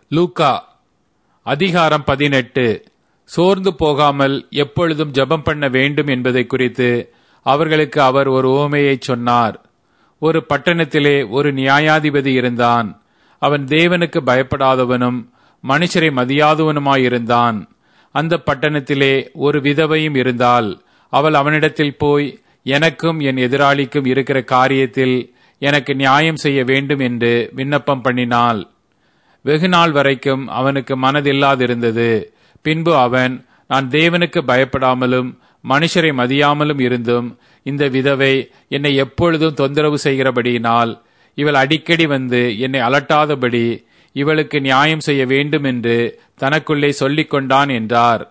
லூக்கா அதிகாரம் பதினெட்டு சோர்ந்து போகாமல் எப்பொழுதும் ஜெபம் பண்ண வேண்டும் என்பதை குறித்து அவர்களுக்கு அவர் ஒரு உவமையை சொன்னார் ஒரு பட்டணத்திலே ஒரு நியாயாதிபதி இருந்தான் அவன் தேவனுக்கு பயப்படாதவனும் மனுஷரை மதியாதவனுமாயிருந்தான் அந்த பட்டணத்திலே ஒரு விதவையும் இருந்தால் அவள் அவனிடத்தில் போய் எனக்கும் என் எதிராளிக்கும் இருக்கிற காரியத்தில் எனக்கு நியாயம் செய்ய வேண்டும் என்று விண்ணப்பம் பண்ணினாள் வெகு நாள் வரைக்கும் அவனுக்கு மனதில்லாதிருந்தது பின்பு அவன் நான் தேவனுக்கு பயப்படாமலும் மனுஷரை மதியாமலும் இருந்தும் இந்த விதவை என்னை எப்பொழுதும் தொந்தரவு செய்கிறபடியினால் இவள் அடிக்கடி வந்து என்னை அலட்டாதபடி இவளுக்கு நியாயம் செய்ய வேண்டும் என்று தனக்குள்ளே சொல்லிக் கொண்டான் என்றார்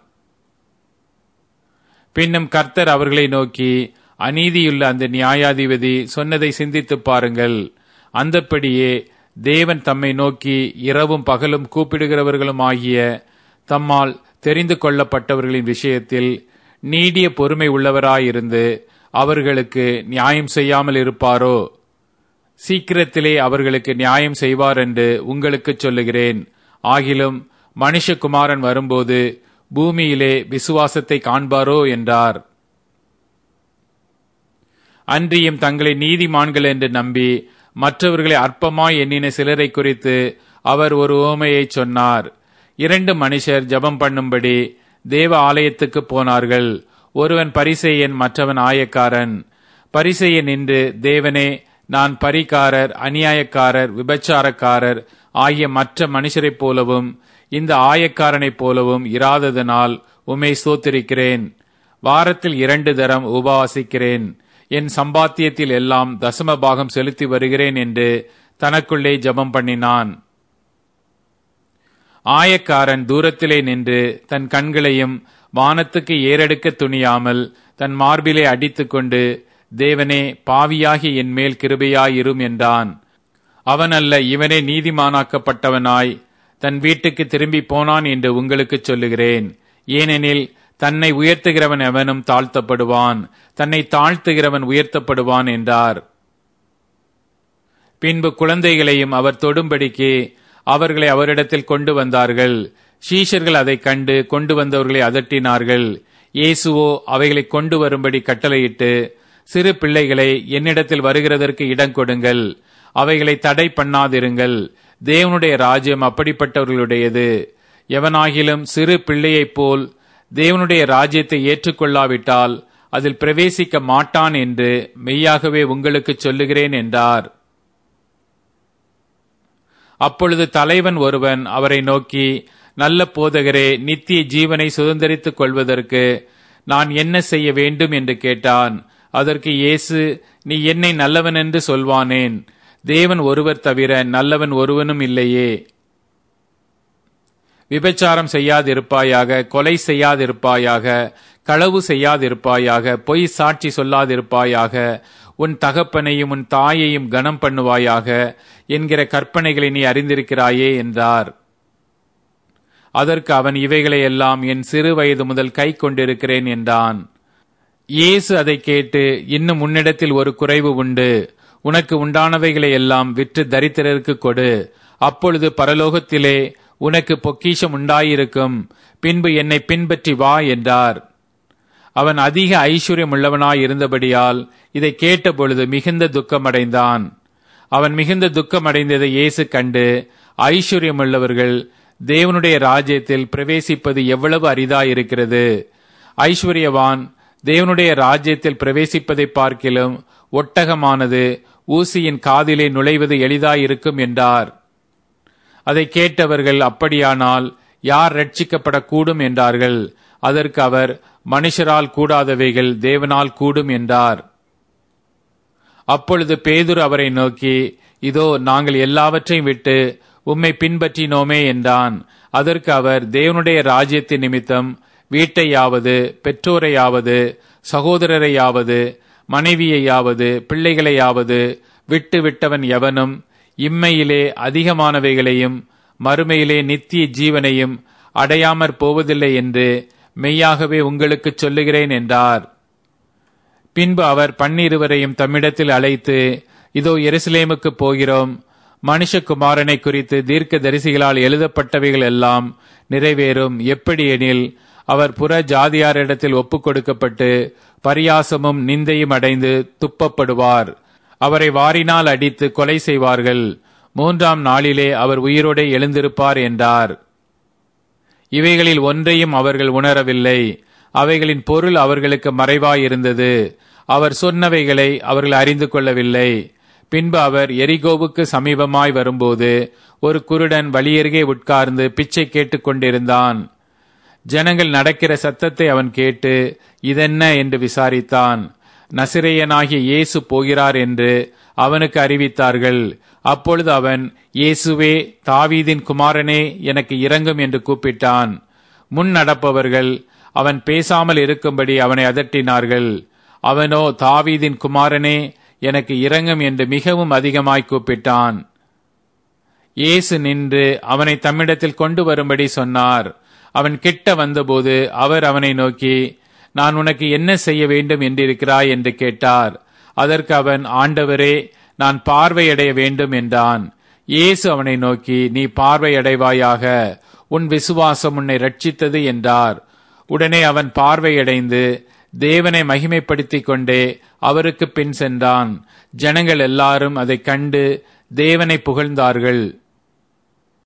பின்னும் கர்த்தர் அவர்களை நோக்கி அநீதியுள்ள அந்த நியாயாதிபதி சொன்னதை சிந்தித்துப் பாருங்கள் அந்தப்படியே தேவன் தம்மை நோக்கி இரவும் பகலும் கூப்பிடுகிறவர்களும் ஆகிய தம்மால் தெரிந்து கொள்ளப்பட்டவர்களின் விஷயத்தில் நீடிய பொறுமை உள்ளவராயிருந்து அவர்களுக்கு நியாயம் செய்யாமல் இருப்பாரோ சீக்கிரத்திலே அவர்களுக்கு நியாயம் செய்வார் என்று உங்களுக்கு சொல்லுகிறேன் ஆகிலும் மனுஷகுமாரன் வரும்போது பூமியிலே விசுவாசத்தை காண்பாரோ என்றார் அன்றியும் தங்களை நீதிமான்கள் என்று நம்பி மற்றவர்களை அற்பமாய் எண்ணின சிலரை குறித்து அவர் ஒரு ஓமையை சொன்னார் இரண்டு மனுஷர் ஜபம் பண்ணும்படி தேவ ஆலயத்துக்கு போனார்கள் ஒருவன் பரிசெயன் மற்றவன் ஆயக்காரன் பரிசெயன் நின்று தேவனே நான் பரிகாரர் அநியாயக்காரர் விபச்சாரக்காரர் ஆகிய மற்ற மனுஷரைப் போலவும் இந்த ஆயக்காரனைப் போலவும் இராததனால் உம்மை சோத்திருக்கிறேன் வாரத்தில் இரண்டு தரம் உபவாசிக்கிறேன் என் சம்பாத்தியத்தில் எல்லாம் தசம பாகம் செலுத்தி வருகிறேன் என்று தனக்குள்ளே ஜபம் பண்ணினான் ஆயக்காரன் தூரத்திலே நின்று தன் கண்களையும் வானத்துக்கு ஏறெடுக்க துணியாமல் தன் மார்பிலே அடித்துக்கொண்டு தேவனே பாவியாகி என் மேல் கிருபையாயிரும் என்றான் அவன் அல்ல இவனே நீதிமானாக்கப்பட்டவனாய் தன் வீட்டுக்கு திரும்பி போனான் என்று உங்களுக்கு சொல்லுகிறேன் ஏனெனில் தன்னை உயர்த்துகிறவன் எவனும் தாழ்த்தப்படுவான் தன்னை தாழ்த்துகிறவன் உயர்த்தப்படுவான் என்றார் பின்பு குழந்தைகளையும் அவர் தொடும்படிக்கு அவர்களை அவரிடத்தில் கொண்டு வந்தார்கள் ஷீஷர்கள் அதை கண்டு கொண்டு வந்தவர்களை அதட்டினார்கள் இயேசுவோ அவைகளை கொண்டு வரும்படி கட்டளையிட்டு சிறு பிள்ளைகளை என்னிடத்தில் வருகிறதற்கு இடம் கொடுங்கள் அவைகளை தடை பண்ணாதிருங்கள் தேவனுடைய ராஜ்யம் அப்படிப்பட்டவர்களுடையது எவனாகிலும் சிறு பிள்ளையைப் போல் தேவனுடைய ராஜ்யத்தை ஏற்றுக்கொள்ளாவிட்டால் அதில் பிரவேசிக்க மாட்டான் என்று மெய்யாகவே உங்களுக்கு சொல்லுகிறேன் என்றார் அப்பொழுது தலைவன் ஒருவன் அவரை நோக்கி நல்ல போதகரே நித்திய ஜீவனை சுதந்திரித்துக் கொள்வதற்கு நான் என்ன செய்ய வேண்டும் என்று கேட்டான் அதற்கு இயேசு நீ என்னை நல்லவன் என்று சொல்வானேன் தேவன் ஒருவர் தவிர நல்லவன் ஒருவனும் இல்லையே விபச்சாரம் செய்யாதிருப்பாயாக கொலை செய்யாதிருப்பாயாக களவு செய்யாதிருப்பாயாக பொய் சாட்சி சொல்லாதிருப்பாயாக உன் தகப்பனையும் உன் தாயையும் கனம் பண்ணுவாயாக என்கிற கற்பனைகளை நீ அறிந்திருக்கிறாயே என்றார் அதற்கு அவன் இவைகளை எல்லாம் என் சிறு வயது முதல் கை கொண்டிருக்கிறேன் என்றான் இயேசு அதை கேட்டு இன்னும் உன்னிடத்தில் ஒரு குறைவு உண்டு உனக்கு உண்டானவைகளை எல்லாம் விற்று தரித்திரருக்கு கொடு அப்பொழுது பரலோகத்திலே உனக்கு பொக்கிஷம் உண்டாயிருக்கும் பின்பு என்னை பின்பற்றி வா என்றார் அவன் அதிக ஐஸ்வர்யம் உள்ளவனாய் இருந்தபடியால் இதை கேட்டபொழுது மிகுந்த துக்கமடைந்தான் அவன் மிகுந்த துக்கமடைந்ததை இயேசு கண்டு ஐஸ்வர்யமுள்ளவர்கள் தேவனுடைய ராஜ்யத்தில் பிரவேசிப்பது எவ்வளவு அரிதாயிருக்கிறது ஐஸ்வர்யவான் தேவனுடைய ராஜ்யத்தில் பிரவேசிப்பதை பார்க்கிலும் ஒட்டகமானது ஊசியின் காதிலே நுழைவது எளிதாயிருக்கும் என்றார் அதை கேட்டவர்கள் அப்படியானால் யார் ரட்சிக்கப்படக்கூடும் என்றார்கள் அதற்கு அவர் மனுஷரால் கூடாதவைகள் தேவனால் கூடும் என்றார் அப்பொழுது பேதுரு அவரை நோக்கி இதோ நாங்கள் எல்லாவற்றையும் விட்டு உம்மை பின்பற்றினோமே என்றான் அதற்கு அவர் தேவனுடைய ராஜ்யத்தின் நிமித்தம் வீட்டையாவது பெற்றோரையாவது சகோதரரையாவது மனைவியையாவது பிள்ளைகளையாவது விட்டு விட்டவன் எவனும் இம்மையிலே அதிகமானவைகளையும் மறுமையிலே நித்திய ஜீவனையும் அடையாமற் போவதில்லை என்று மெய்யாகவே உங்களுக்குச் சொல்லுகிறேன் என்றார் பின்பு அவர் பன்னிருவரையும் தம்மிடத்தில் அழைத்து இதோ எருசலேமுக்கு போகிறோம் மனுஷகுமாரனை குறித்து தீர்க்க தரிசிகளால் எழுதப்பட்டவைகள் எல்லாம் நிறைவேறும் எப்படி எனில் அவர் புற ஜாதியாரிடத்தில் ஒப்புக் கொடுக்கப்பட்டு பரியாசமும் நிந்தையும் அடைந்து துப்பப்படுவார் அவரை வாரினால் அடித்து கொலை செய்வார்கள் மூன்றாம் நாளிலே அவர் உயிரோடு எழுந்திருப்பார் என்றார் இவைகளில் ஒன்றையும் அவர்கள் உணரவில்லை அவைகளின் பொருள் அவர்களுக்கு மறைவாயிருந்தது அவர் சொன்னவைகளை அவர்கள் அறிந்து கொள்ளவில்லை பின்பு அவர் எரிகோவுக்கு சமீபமாய் வரும்போது ஒரு குருடன் வழியருகே உட்கார்ந்து பிச்சை கேட்டுக் கொண்டிருந்தான் ஜனங்கள் நடக்கிற சத்தத்தை அவன் கேட்டு இதென்ன என்று விசாரித்தான் நசிரேயனாகிய இயேசு போகிறார் என்று அவனுக்கு அறிவித்தார்கள் அப்பொழுது அவன் இயேசுவே தாவீதின் குமாரனே எனக்கு இறங்கும் என்று கூப்பிட்டான் முன் நடப்பவர்கள் அவன் பேசாமல் இருக்கும்படி அவனை அதட்டினார்கள் அவனோ தாவீதின் குமாரனே எனக்கு இறங்கும் என்று மிகவும் அதிகமாய் கூப்பிட்டான் இயேசு நின்று அவனை தம்மிடத்தில் கொண்டு வரும்படி சொன்னார் அவன் கிட்ட வந்தபோது அவர் அவனை நோக்கி நான் உனக்கு என்ன செய்ய வேண்டும் என்றிருக்கிறாய் என்று கேட்டார் அதற்கு அவன் ஆண்டவரே நான் பார்வையடைய வேண்டும் என்றான் இயேசு அவனை நோக்கி நீ பார்வையடைவாயாக உன் விசுவாசம் உன்னை ரட்சித்தது என்றார் உடனே அவன் பார்வையடைந்து தேவனை மகிமைப்படுத்திக் கொண்டே அவருக்கு பின் சென்றான் ஜனங்கள் எல்லாரும் அதைக் கண்டு தேவனை புகழ்ந்தார்கள்